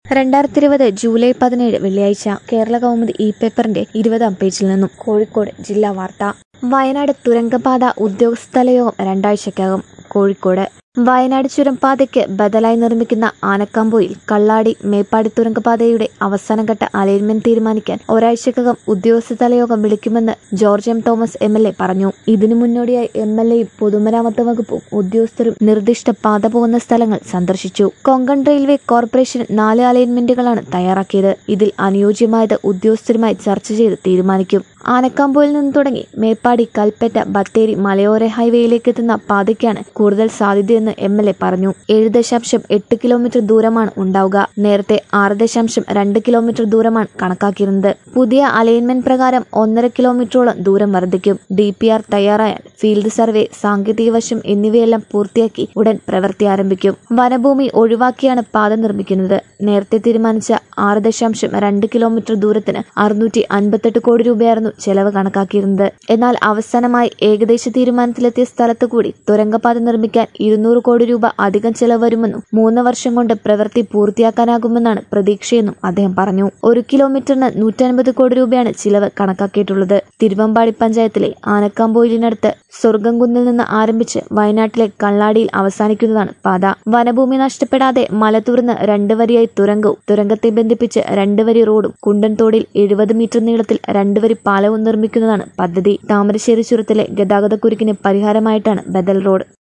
രണ്ടായിരത്തി ഇരുപത് ജൂലൈ പതിനേഴ് വെള്ളിയാഴ്ച കേരള കൗമുദി ഇ പേപ്പറിന്റെ ഇരുപതാം പേജിൽ നിന്നും കോഴിക്കോട് ജില്ലാ വാർത്ത വയനാട് തുരങ്കപാത ഉദ്യോഗസ്ഥതലയോഗം രണ്ടാഴ്ചക്കകം കോഴിക്കോട് വയനാട് ചുരം പാതയ്ക്ക് ബദലായി നിർമ്മിക്കുന്ന ആനക്കാമ്പോയിൽ കള്ളാടി മേപ്പാടി തുരങ്കപാതയുടെ അവസാനഘട്ട അലൈൻമെന്റ് തീരുമാനിക്കാൻ ഒരാഴ്ചക്കകം ഉദ്യോഗസ്ഥതല യോഗം വിളിക്കുമെന്ന് George M Thomas M L A പറഞ്ഞു ഇതിനു മുന്നോടിയായി എം എൽ എയും പൊതുമരാമത്ത് വകുപ്പും ഉദ്യോഗസ്ഥരും നിർദ്ദിഷ്ട പാത പോകുന്ന സ്ഥലങ്ങൾ സന്ദർശിച്ചു കൊങ്കൺ റെയിൽവേ കോർപ്പറേഷൻ നാല് അലൈൻമെന്റുകളാണ് തയ്യാറാക്കിയത് ഇതിൽ അനുയോജ്യമായത് ഉദ്യോഗസ്ഥരുമായി ചർച്ച ചെയ്ത് തീരുമാനിക്കും ആനക്കാമ്പോയിൽ നിന്ന് തുടങ്ങി മേപ്പാടി കൽപ്പറ്റ ബത്തേരി മലയോര ഹൈവേയിലേക്ക് എത്തുന്ന പാതയ്ക്കാണ് കൂടുതൽ സാധ്യതയെന്ന് എം എൽ എ പറഞ്ഞു ഏഴ് ദശാംശം എട്ട് കിലോമീറ്റർ ദൂരമാണ് ഉണ്ടാവുക നേരത്തെ ആറ് ദശാംശം രണ്ട് കിലോമീറ്റർ ദൂരമാണ് കണക്കാക്കിയിരുന്നത് പുതിയ അലൈൻമെന്റ് പ്രകാരം ഒന്നര കിലോമീറ്ററോളം ദൂരം വർദ്ധിക്കും ഡി പി ആർ തയ്യാറായാൽ ഫീൽഡ് സർവേ സാങ്കേതിക വശം എന്നിവയെല്ലാം പൂർത്തിയാക്കി ഉടൻ പ്രവൃത്തി ആരംഭിക്കും വനഭൂമി ഒഴിവാക്കിയാണ് പാത നിർമ്മിക്കുന്നത് നേരത്തെ തീരുമാനിച്ച ആറ് ദശാംശം രണ്ട് കിലോമീറ്റർ ദൂരത്തിന് അറുന്നൂറ്റി അൻപത്തെട്ട് കോടി രൂപയായിരുന്നു ചെലവ് കണക്കാക്കിയിരുന്നത് എന്നാൽ അവസാനമായി ഏകദേശ തീരുമാനത്തിലെത്തിയ സ്ഥലത്ത് കൂടി തുരങ്കപാത നിർമ്മിക്കാൻ ഇരുന്നൂറ് കോടി രൂപ അധികം ചെലവ് വരുമെന്നും മൂന്ന് വർഷം കൊണ്ട് പ്രവൃത്തി പൂർത്തിയാക്കാനാകുമെന്നാണ് പ്രതീക്ഷയെന്നും അദ്ദേഹം പറഞ്ഞു ഒരു കിലോമീറ്ററിന് നൂറ്റൻപത് കോടി രൂപയാണ് ചിലവ് കണക്കാക്കിയിട്ടുള്ളത് തിരുവമ്പാടി പഞ്ചായത്തിലെ ആനക്കാമ്പോയിലിനടുത്ത് സ്വർഗംകുന്നിൽ നിന്ന് ആരംഭിച്ച് വയനാട്ടിലെ കള്ളാടിയിൽ അവസാനിക്കുന്നതാണ് പാത വനഭൂമി നഷ്ടപ്പെടാതെ മല തുറന്ന് രണ്ട് വരിയായി തുരങ്കവും തുരങ്കത്തെ ബന്ധിപ്പിച്ച് രണ്ട് വരി റോഡും കുണ്ടൻതോടിൽ എഴുപത് മീറ്റർ നീളത്തിൽ രണ്ട് വരി പാലവും നിർമ്മിക്കുന്നതാണ് പദ്ധതി താമരശ്ശേരി ചുരത്തിലെ ഗതാഗതക്കുരുക്കിന് പരിഹാരമായിട്ടാണ് ബദൽ റോഡ്